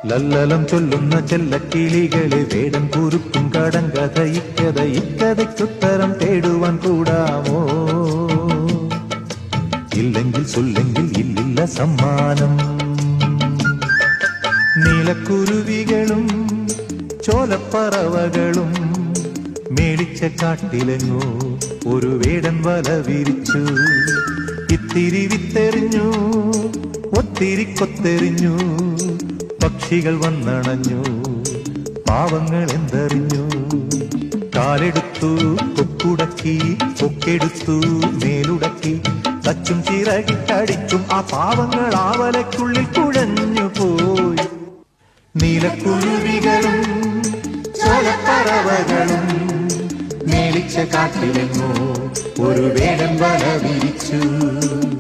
ലല്ലലം ചൊല്ലുന്ന ചെല്ലക്കിളികളെ വേടം കുറുക്കും കടങ്കഥ ഇക്കഥ ഇക്കഥയ്ക്കുത്തരം തേടുവാൻ കൂടാമോ ഇല്ലെങ്കിൽ ചൊല്ലെങ്കിൽ ഇല്ലില്ല സമ്മാനം നീലക്കുരുവികളും ചോലപ്പറവകളും മേടിച്ച കാട്ടിലെങ്ങോ ഒരു വേടൻ വല വിരിച്ചു ഇത്തിരി വിത്തെറിഞ്ഞു ഒത്തിരി കൊത്തെറിഞ്ഞു പക്ഷികൾ വന്നണഞ്ഞു പാവങ്ങൾ എന്തറിഞ്ഞു കാലെടുത്തു കൊക്കുടക്കി കൊക്കെടുത്തു മേലുടക്കി തച്ചും ചിറകിട്ടടിച്ചും ആ പാവങ്ങൾ ആവലക്കുള്ളിൽ കുഴഞ്ഞു പോയി നീലക്കുരുവികളും ചോലപ്പറവകളും മേളിച്ച കാട്ടിലെങ്ങോ ഒരു വേടൻ വല വിരിച്ചു